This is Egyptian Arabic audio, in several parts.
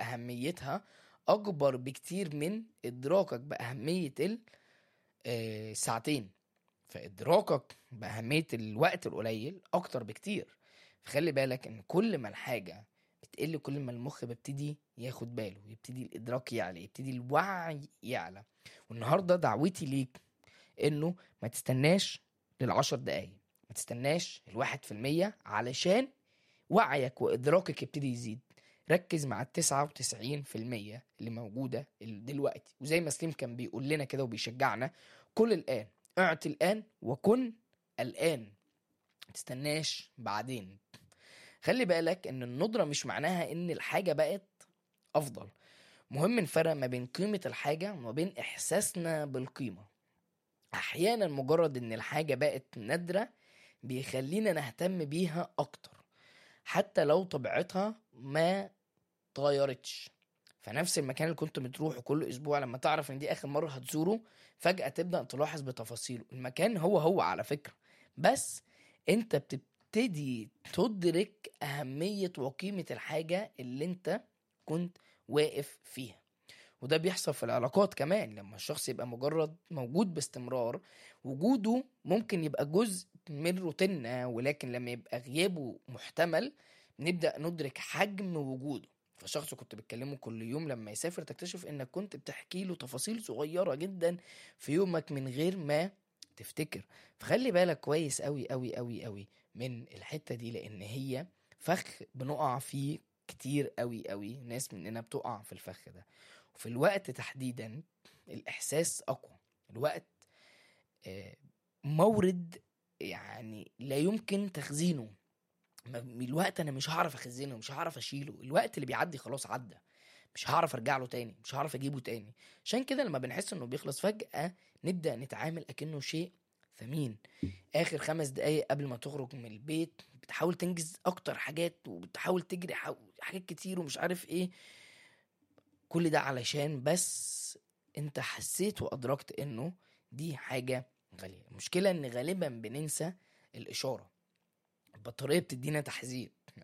بأهميتها أكبر بكتير من إدراكك بأهمية ال- آه، الساعتين فإدراكك بأهمية الوقت القليل أكتر بكتير فخلي بالك إن كل ما الحاجة بتقل كل ما المخ بيبتدي ياخد باله يبتدي الإدراك يعلى يبتدي الوعي يعلى والنهاردة دعوتي ليك إنه ما تستناش للعشر دقايق ما تستناش الواحد في المية علشان وعيك وإدراكك يبتدي يزيد ركز مع التسعة وتسعين في المية اللي موجودة ال- دلوقتي وزي ما سليم كان بيقول لنا كده وبيشجعنا كل الآن اعط الآن وكن الآن ما تستناش بعدين خلي بالك ان الندرة مش معناها ان الحاجة بقت افضل مهم نفرق ما بين قيمة الحاجة وما بين احساسنا بالقيمة احيانا مجرد ان الحاجة بقت نادرة بيخلينا نهتم بيها اكتر حتى لو طبيعتها ما اتغيرتش فنفس المكان اللي كنت بتروحه كل اسبوع لما تعرف ان دي اخر مره هتزوره فجاه تبدا تلاحظ بتفاصيله المكان هو هو على فكره بس انت بتبتدي تدرك اهميه وقيمه الحاجه اللي انت كنت واقف فيها وده بيحصل في العلاقات كمان لما الشخص يبقى مجرد موجود باستمرار وجوده ممكن يبقى جزء من روتيننا ولكن لما يبقى غيابه محتمل نبدأ ندرك حجم وجوده فشخص كنت بتكلمه كل يوم لما يسافر تكتشف انك كنت بتحكي له تفاصيل صغيرة جدا في يومك من غير ما تفتكر فخلي بالك كويس قوي قوي قوي قوي من الحتة دي لان هي فخ بنقع فيه كتير قوي قوي ناس مننا بتقع في الفخ ده وفي الوقت تحديدا الاحساس اقوى الوقت آه، مورد يعني لا يمكن تخزينه ما- الوقت انا مش هعرف اخزنه مش هعرف اشيله الوقت اللي بيعدي خلاص عدى مش هعرف ارجع له تاني مش هعرف اجيبه تاني عشان كده لما بنحس انه بيخلص فجأة نبدأ نتعامل اكنه شيء ثمين اخر خمس دقايق قبل ما تخرج من البيت بتحاول تنجز اكتر حاجات وبتحاول تجري حو- حاجات كتير ومش عارف ايه كل ده علشان بس انت حسيت وادركت انه دي حاجة غالية المشكلة ان غالبا بننسى الاشارة البطارية بتدينا تحذير 20% 10%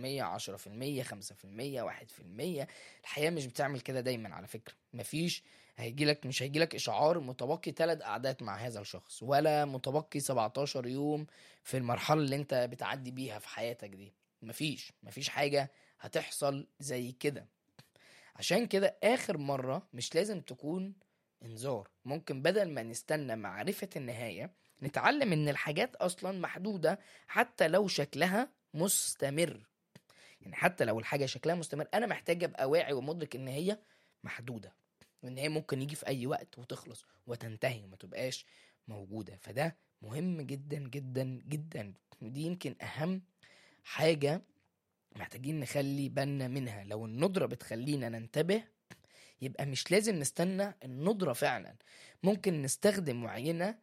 5% 1% الحياة مش بتعمل كده دايما على فكرة مفيش هيجيلك مش هيجيلك إشعار متبقي ثلاث قعدات مع هذا الشخص ولا متبقي 17 يوم في المرحلة اللي انت بتعدي بيها في حياتك دي مفيش مفيش حاجة هتحصل زي كده عشان كده آخر مرة مش لازم تكون انذار ممكن بدل ما نستنى معرفة النهاية نتعلم ان الحاجات اصلا محدودة حتى لو شكلها مستمر يعني حتى لو الحاجة شكلها مستمر انا محتاج ابقى واعي ومدرك ان هي محدودة وان هي ممكن يجي في اي وقت وتخلص وتنتهي وما تبقاش موجودة فده مهم جدا جدا جدا ودي يمكن اهم حاجة محتاجين نخلي بالنا منها لو الندرة بتخلينا ننتبه يبقى مش لازم نستنى الندرة فعلا ممكن نستخدم وعينا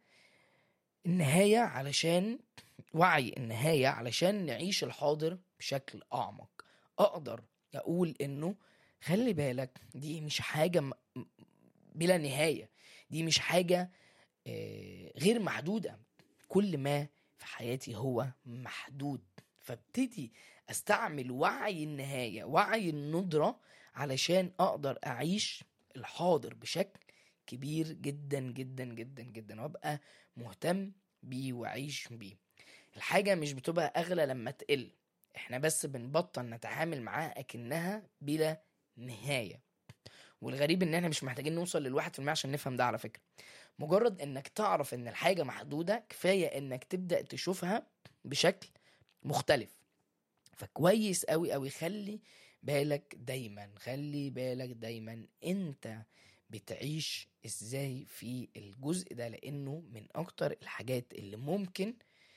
النهاية علشان وعي النهاية علشان نعيش الحاضر بشكل أعمق أقدر أقول إنه خلي بالك دي مش حاجة م- م- بلا نهاية دي مش حاجة آه، غير محدودة كل ما في حياتي هو محدود فابتدي استعمل وعي النهاية وعي الندرة علشان اقدر اعيش الحاضر بشكل كبير جدا جدا جدا جدا وابقى مهتم بيه واعيش بيه الحاجة مش بتبقى اغلى لما تقل احنا بس بنبطل نتعامل معاها اكنها بلا نهاية والغريب ان احنا مش محتاجين نوصل للواحد في المية عشان نفهم ده على فكرة مجرد انك تعرف ان الحاجة محدودة كفاية انك تبدأ تشوفها بشكل مختلف فكويس قوي قوي خلي بالك دايما خلي بالك دايما انت بتعيش ازاي في الجزء ده لانه من اكتر الحاجات اللي ممكن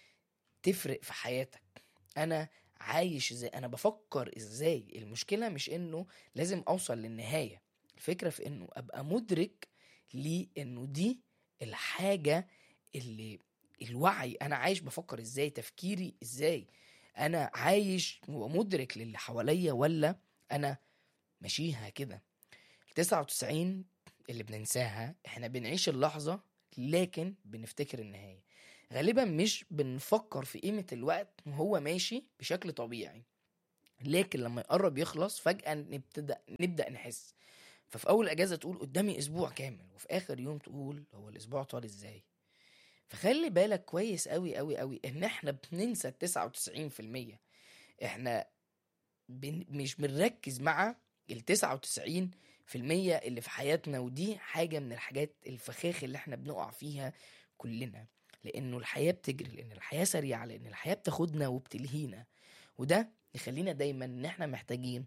تفرق في حياتك انا عايش ازاي انا بفكر ازاي المشكلة مش انه لازم اوصل للنهاية الفكرة في انه ابقى مدرك لانه دي الحاجة اللي الوعي انا عايش بفكر ازاي تفكيري ازاي انا عايش ومدرك للي حواليا ولا انا ماشيها كده ال 99 اللي بننساها احنا بنعيش اللحظة لكن بنفتكر النهاية غالبا مش بنفكر في قيمة الوقت وهو ماشي بشكل طبيعي لكن لما يقرب يخلص فجأة نبتدأ نبدأ نحس ففي أول أجازة تقول قدامي أسبوع كامل وفي آخر يوم تقول هو الأسبوع طال إزاي فخلي بالك كويس أوي أوي أوي إن إحنا بننسى التسعة وتسعين في المية إحنا بن مش بنركز مع التسعة وتسعين في المية اللي في حياتنا ودي حاجة من الحاجات الفخاخ اللي إحنا بنقع فيها كلنا لأنه الحياة بتجري لأن الحياة سريعة لأن الحياة بتاخدنا وبتلهينا وده يخلينا دايما إن إحنا محتاجين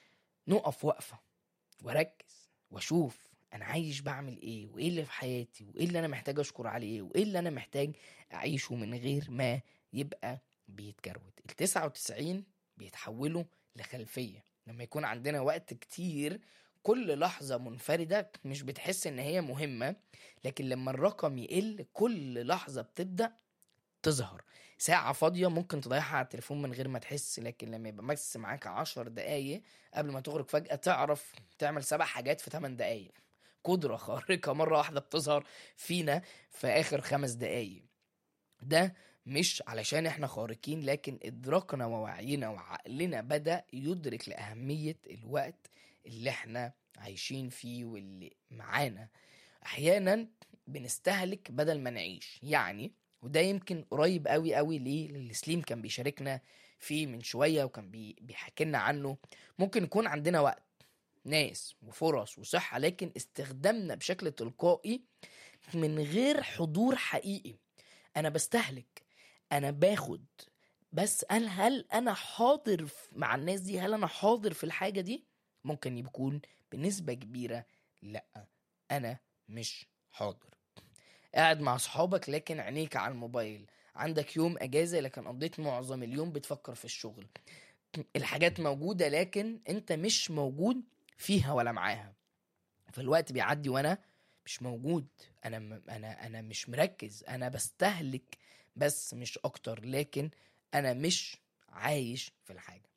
نقف وقفة واركز واشوف انا عايش بعمل ايه وايه اللي في حياتي وايه اللي انا محتاج اشكر عليه وايه اللي انا محتاج اعيشه من غير ما يبقى بيتكروت ال 99 بيتحولوا لخلفية لما يكون عندنا وقت كتير كل لحظة منفردة مش بتحس ان هي مهمة لكن لما الرقم يقل كل لحظة بتبدأ تظهر ساعة فاضية ممكن تضيعها على التليفون من غير ما تحس لكن لما يبقى بس معاك عشر دقايق قبل ما تخرج فجأة تعرف تعمل سبع حاجات في 8 دقايق قدرة خارقة مرة واحدة بتظهر فينا في آخر خمس دقايق ده مش علشان احنا خارقين لكن ادراكنا ووعينا وعقلنا بدأ يدرك لأهمية الوقت اللي احنا عايشين فيه واللي معانا احيانا بنستهلك بدل ما نعيش يعني وده يمكن قريب قوي قوي ليه اللي سليم كان بيشاركنا فيه من شويه وكان بي بيحكي لنا عنه ممكن يكون عندنا وقت ناس وفرص وصحه لكن استخدامنا بشكل تلقائي من غير حضور حقيقي انا بستهلك انا باخد بس هل هل انا حاضر في- مع الناس دي هل انا حاضر في الحاجه دي ممكن يكون بنسبه كبيره لا انا مش حاضر قاعد مع صحابك لكن عينيك على الموبايل عندك يوم اجازه لكن قضيت معظم اليوم بتفكر في الشغل الحاجات موجوده لكن انت مش موجود فيها ولا معاها فالوقت بيعدي وانا مش موجود انا م- انا انا مش مركز انا بستهلك بس مش اكتر لكن انا مش عايش في الحاجه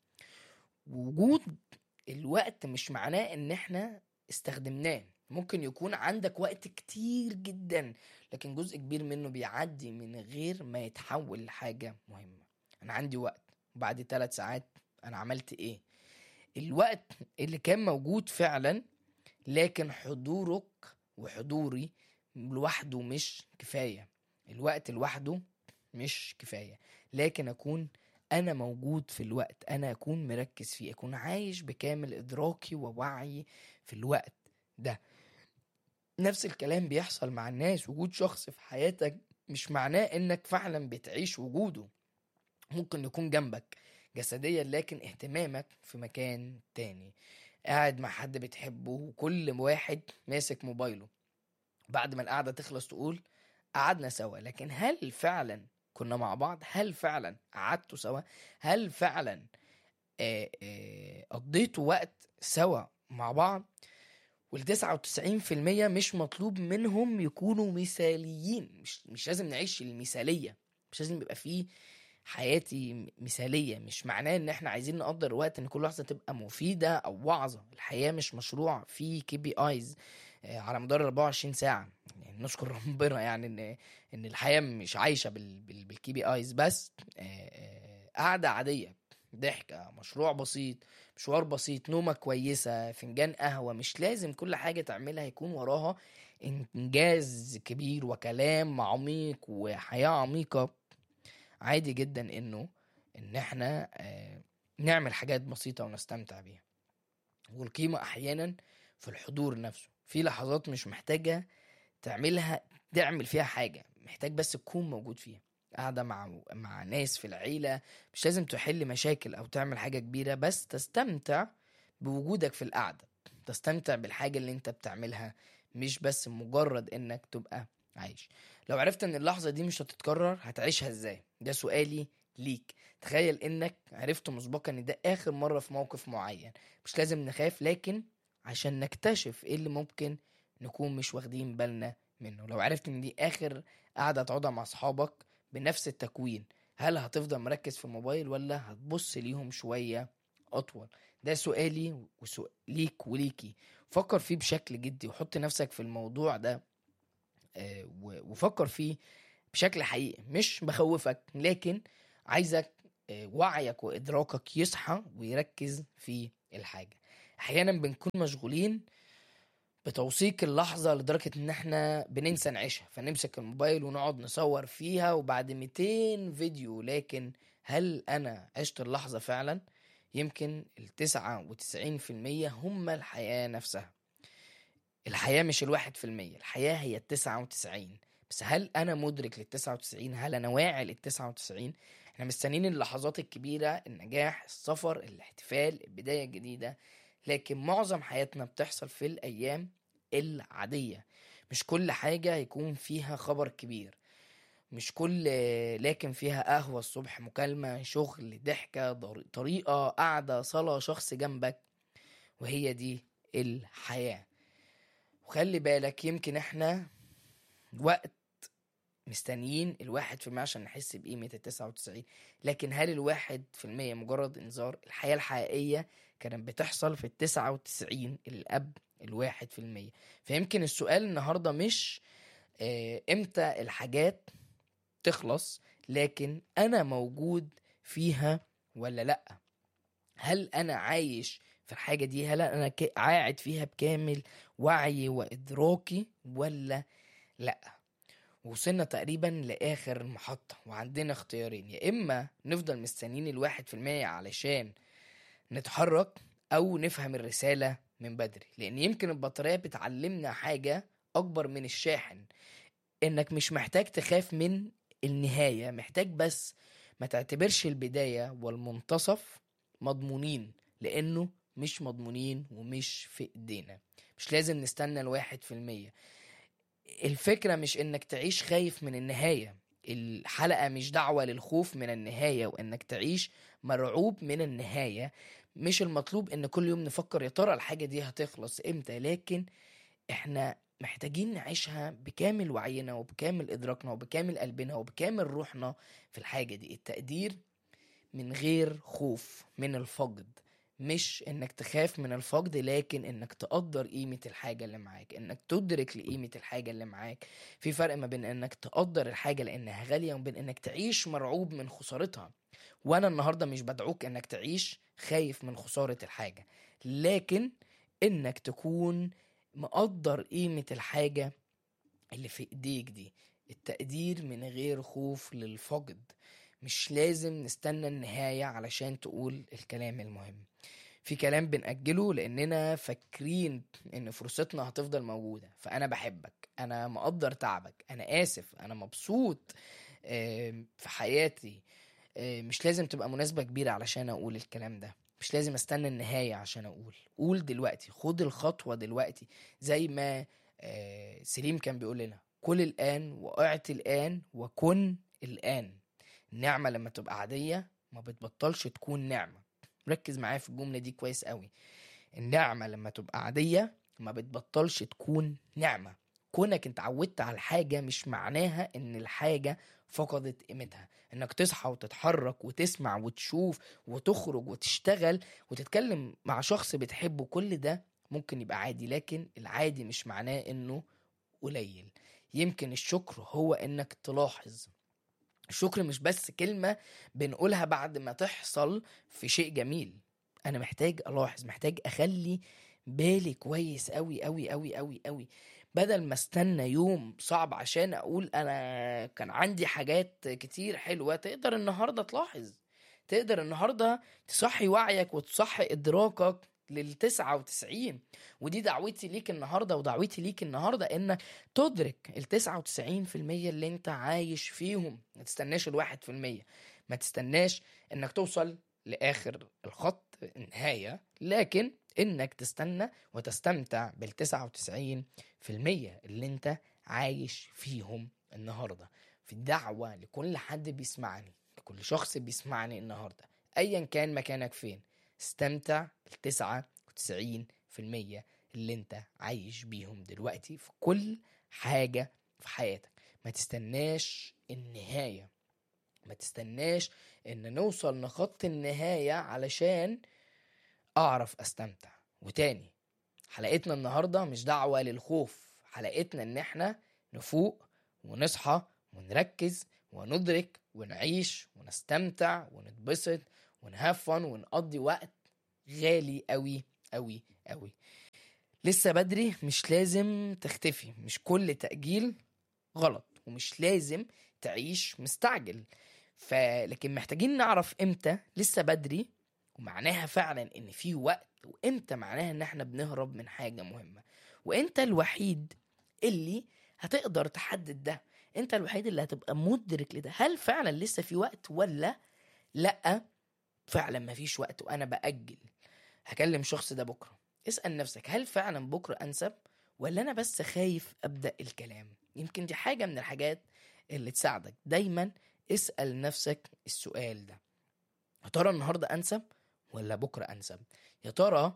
وجود الوقت مش معناه ان احنا استخدمناه ممكن يكون عندك وقت كتير جدا لكن جزء كبير منه بيعدي من غير ما يتحول لحاجة مهمة أنا عندي وقت وبعد ثلاث ساعات أنا عملت إيه الوقت اللي كان موجود فعلا لكن حضورك وحضوري لوحده مش كفاية الوقت لوحده مش كفاية لكن أكون أنا موجود في الوقت أنا أكون مركز فيه أكون عايش بكامل إدراكي ووعي في الوقت ده نفس الكلام بيحصل مع الناس وجود شخص في حياتك مش معناه انك فعلا بتعيش وجوده ممكن يكون جنبك جسديا لكن اهتمامك في مكان تاني قاعد مع حد بتحبه وكل واحد ماسك موبايله بعد ما القعدة تخلص تقول قعدنا سوا لكن هل فعلا كنا مع بعض هل فعلا قعدتوا سوا هل فعلا آه، آه، قضيتوا وقت سوا مع بعض والتسعة وتسعين في المية مش مطلوب منهم يكونوا مثاليين مش, مش لازم نعيش المثالية مش لازم يبقى فيه حياتي مثالية مش معناه ان احنا عايزين نقدر وقت ان كل لحظة تبقى مفيدة او وعظة الحياة مش مشروع فيه كي بي ايز على مدار 24 ساعة يعني نشكر ربنا يعني ان ان الحياة مش عايشة بال بال بالكي بي ايز بس آه، آه، قعدة عادية ضحكة مشروع بسيط مشوار بسيط نومة كويسة فنجان قهوة مش لازم كل حاجة تعملها يكون وراها إنجاز كبير وكلام عميق وحياة عميقة عادي جدا إنه إن إحنا آه، نعمل حاجات بسيطة ونستمتع بيها والقيمة أحيانا في الحضور نفسه في لحظات مش محتاجة تعملها تعمل فيها حاجة محتاج بس تكون موجود فيها قاعدة مع مع ناس في العيلة مش لازم تحل مشاكل أو تعمل حاجة كبيرة بس تستمتع بوجودك في القعدة تستمتع بالحاجة اللي انت بتعملها مش بس مجرد انك تبقى عايش لو عرفت ان اللحظة دي مش هتتكرر هتعيشها ازاي ده سؤالي ليك تخيل انك عرفت مسبقا ان ده اخر مرة في موقف معين مش لازم نخاف لكن عشان نكتشف ايه اللي ممكن نكون مش واخدين بالنا منه لو عرفت ان دي اخر قعدة تقعدها مع اصحابك بنفس التكوين هل هتفضل مركز في الموبايل ولا هتبص ليهم شوية أطول ده سؤالي وسؤال ليك وليكي فكر فيه بشكل جدي وحط نفسك في الموضوع ده آه، و- وفكر فيه بشكل حقيقي مش بخوفك لكن عايزك آه، وعيك وإدراكك يصحى ويركز في الحاجة أحيانا بنكون مشغولين بتوثيق اللحظة لدرجة إن إحنا بننسى نعيشها فنمسك الموبايل ونقعد نصور فيها وبعد 200 فيديو لكن هل أنا عشت اللحظة فعلا؟ يمكن التسعة وتسعين في المية هم الحياة نفسها الحياة مش الواحد في المية الحياة هي التسعة وتسعين بس هل أنا مدرك للتسعة وتسعين هل أنا واعي للتسعة وتسعين احنا مستنيين اللحظات الكبيرة النجاح السفر الاحتفال البداية الجديدة لكن معظم حياتنا بتحصل في الأيام العادية مش كل حاجة يكون فيها خبر كبير مش كل لكن فيها قهوة الصبح مكالمة شغل ضحكة ضر- طريقة قعدة صلاة شخص جنبك وهي دي الحياة وخلي بالك يمكن احنا وقت مستنيين الواحد في المية عشان نحس بقيمة التسعة وتسعين لكن هل الواحد في المية مجرد انذار الحياة الحقيقية كانت بتحصل في التسعة وتسعين الأب الواحد في المية فيمكن السؤال النهاردة مش آه، امتى الحاجات تخلص لكن انا موجود فيها ولا لا هل انا عايش في الحاجه دي هل انا ك- قاعد فيها بكامل وعي وادراكي ولا لا وصلنا تقريبا لاخر محطه وعندنا اختيارين يا اما نفضل مستنيين الواحد في المية علشان نتحرك او نفهم الرساله من بدري لان يمكن البطاريه بتعلمنا حاجه اكبر من الشاحن انك مش محتاج تخاف من النهاية محتاج بس ما تعتبرش البداية والمنتصف مضمونين لانه مش مضمونين ومش في ايدينا مش لازم نستنى الواحد في المية الفكرة مش انك تعيش خايف من النهاية الحلقة مش دعوة للخوف من النهاية وانك تعيش مرعوب من النهاية مش المطلوب ان كل يوم نفكر يا ترى الحاجة دي هتخلص امتى لكن احنا محتاجين نعيشها بكامل وعينا وبكامل ادراكنا وبكامل قلبنا وبكامل روحنا في الحاجه دي التقدير من غير خوف من الفقد مش انك تخاف من الفقد لكن انك تقدر قيمة الحاجة اللي معاك انك تدرك لقيمة الحاجة اللي معاك في فرق ما بين انك تقدر الحاجة لانها غالية وبين انك تعيش مرعوب من خسارتها وانا النهاردة مش بدعوك انك تعيش خايف من خسارة الحاجة لكن انك تكون مقدر قيمة الحاجة اللي في ايديك دي التقدير من غير خوف للفقد مش لازم نستنى النهاية علشان تقول الكلام المهم في كلام بنأجله لأننا فاكرين إن فرصتنا هتفضل موجودة فأنا بحبك أنا مقدر تعبك أنا آسف أنا مبسوط آم، في حياتي آم، مش لازم تبقى مناسبة كبيرة علشان أقول الكلام ده مش لازم استنى النهاية عشان أقول قول دلوقتي خد الخطوة دلوقتي زي ما آه، سليم كان بيقول لنا كل الآن وأعط الآن وكن الآن النعمة لما تبقى عادية ما بتبطلش تكون نعمة ركز معايا في الجملة دي كويس قوي النعمة لما تبقى عادية ما بتبطلش تكون نعمة كونك انت عودت على الحاجة مش معناها ان الحاجة فقدت قيمتها انك تصحى وتتحرك وتسمع وتشوف وتخرج وتشتغل وتتكلم مع شخص بتحبه كل ده ممكن يبقى عادي لكن العادي مش معناه انه قليل يمكن الشكر هو انك تلاحظ الشكر مش بس كلمة بنقولها بعد ما تحصل في شيء جميل انا محتاج الاحظ محتاج اخلي بالي كويس قوي قوي قوي قوي قوي بدل ما استنى يوم صعب عشان اقول انا كان عندي حاجات كتير حلوة تقدر النهاردة تلاحظ تقدر النهاردة تصحي وعيك وتصحي ادراكك للتسعة وتسعين ودي دعوتي ليك النهاردة ودعوتي ليك النهاردة انك تدرك التسعة وتسعين في المية اللي انت عايش فيهم ما تستناش الواحد في المية ما تستناش انك توصل لاخر الخط النهاية لكن انك تستنى وتستمتع بالتسعة وتسعين في المية اللي انت عايش فيهم النهاردة في دعوة لكل حد بيسمعني لكل شخص بيسمعني النهاردة ايا كان مكانك فين استمتع بالتسعة وتسعين في المية اللي انت عايش بيهم دلوقتي في كل حاجة في حياتك ما تستناش النهاية ما تستناش ان نوصل لخط النهاية علشان اعرف استمتع وتاني حلقتنا النهاردة مش دعوة للخوف حلقتنا ان احنا نفوق ونصحى ونركز وندرك ونعيش ونستمتع ونتبسط ونهفن ونقضي وقت غالي قوي قوي قوي لسه بدري مش لازم تختفي مش كل تأجيل غلط ومش لازم تعيش مستعجل فلكن محتاجين نعرف امتى لسه بدري ومعناها فعلا ان في وقت وامتى معناها ان احنا بنهرب من حاجة مهمة وانت الوحيد اللي هتقدر تحدد ده انت الوحيد اللي هتبقى مدرك لده هل فعلا لسه في وقت ولا لا فعلا مفيش وقت وانا بأجل هكلم شخص ده بكرة اسأل نفسك هل فعلا بكرة أنسب ولا أنا بس خايف أبدأ الكلام يمكن دي حاجة من الحاجات اللي تساعدك دايما اسأل نفسك السؤال ده يا ترى النهاردة أنسب ولا بكرة أنسب يا ترى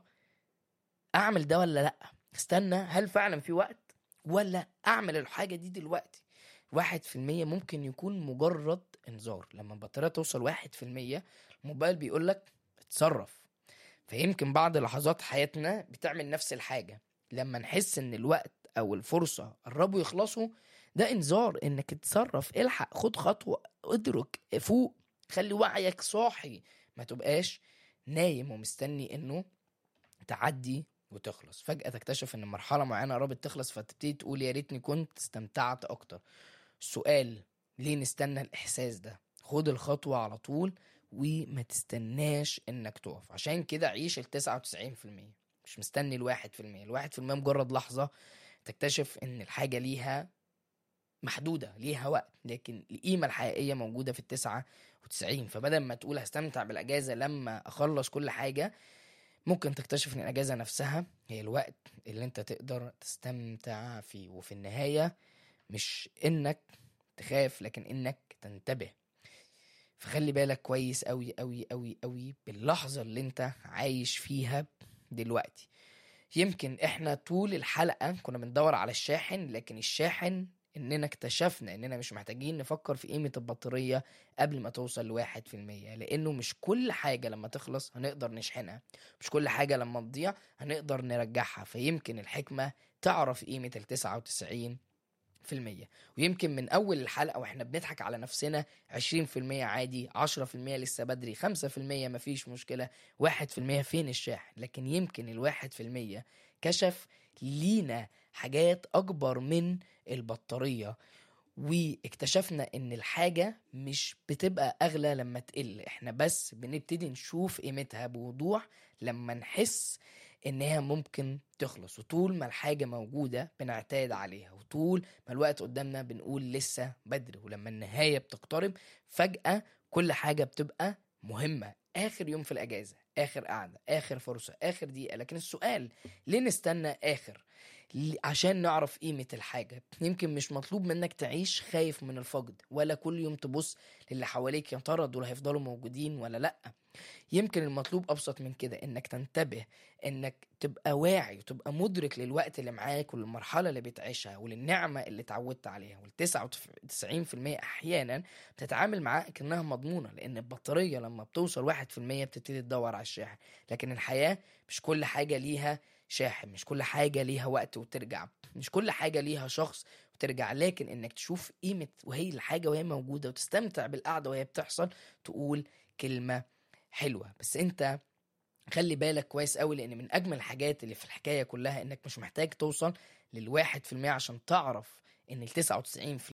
أعمل ده ولا لأ استنى هل فعلا في وقت ولا أعمل الحاجة دي دلوقتي واحد في المية ممكن يكون مجرد انذار لما البطارية توصل واحد في المية الموبايل بيقولك اتصرف فيمكن بعض لحظات حياتنا بتعمل نفس الحاجة لما نحس ان الوقت او الفرصة قربوا يخلصوا ده انذار انك تتصرف الحق خد خطوة ادرك فوق خلي وعيك صاحي ما تبقاش نايم ومستني انه تعدي وتخلص فجأة تكتشف ان مرحلة معينة قربت تخلص فتبتدي تقول يا ريتني كنت استمتعت اكتر السؤال ليه نستنى الاحساس ده خد الخطوة على طول وما تستناش انك تقف عشان كده عيش ال 99% مش مستني الواحد في المية الواحد في المية مجرد لحظة تكتشف ان الحاجة ليها محدودة ليها وقت لكن القيمة الحقيقية موجودة في التسعة وتسعين فبدل ما تقول هستمتع بالأجازة لما أخلص كل حاجة ممكن تكتشف ان الأجازة نفسها هي الوقت اللي انت تقدر تستمتع فيه وفي النهاية مش انك تخاف لكن انك تنتبه فخلي بالك كويس قوي قوي قوي قوي باللحظة اللي انت عايش فيها دلوقتي يمكن احنا طول الحلقة كنا بندور على الشاحن لكن الشاحن اننا اكتشفنا اننا مش محتاجين نفكر في قيمة البطارية قبل ما توصل لواحد في المية لانه مش كل حاجة لما تخلص هنقدر نشحنها مش كل حاجة لما تضيع هنقدر نرجعها فيمكن الحكمة تعرف قيمة التسعة وتسعين في المية ويمكن من أول الحلقة وإحنا بنضحك على نفسنا عشرين في المية عادي عشرة في المية لسه بدري خمسة في المية مفيش مشكلة واحد في المية فين الشاحن لكن يمكن الواحد في المية كشف لينا حاجات أكبر من البطارية واكتشفنا ان الحاجة مش بتبقى اغلى لما تقل احنا بس بنبتدي نشوف قيمتها بوضوح لما نحس ان هي ممكن تخلص وطول ما الحاجة موجودة بنعتاد عليها وطول ما الوقت قدامنا بنقول لسه بدري ولما النهاية بتقترب فجأة كل حاجة بتبقى مهمة آخر يوم في الأجازة آخر قعدة آخر فرصة آخر دقيقة لكن السؤال ليه نستنى آخر ل- عشان نعرف قيمة الحاجة يمكن مش مطلوب منك تعيش خايف من الفقد ولا كل يوم تبص للي حواليك يا ترى دول هيفضلوا موجودين ولا لأ يمكن المطلوب أبسط من كده إنك تنتبه إنك تبقى واعي وتبقى مدرك للوقت اللي معاك وللمرحلة اللي بتعيشها وللنعمة اللي اتعودت عليها والتسعة وتسعين في المية أحيانا بتتعامل معاها كأنها مضمونة لأن البطارية لما بتوصل واحد في المية بتبتدي تدور على الشاحن لكن الحياة مش كل حاجة ليها شاحن مش كل حاجة ليها وقت وترجع مش كل حاجة ليها شخص وترجع لكن انك تشوف قيمة وهي الحاجة وهي موجودة وتستمتع بالقعدة وهي بتحصل تقول كلمة حلوة بس انت خلي بالك كويس قوي لان من اجمل الحاجات اللي في الحكاية كلها انك مش محتاج توصل للواحد في المية عشان تعرف ان التسعة وتسعين في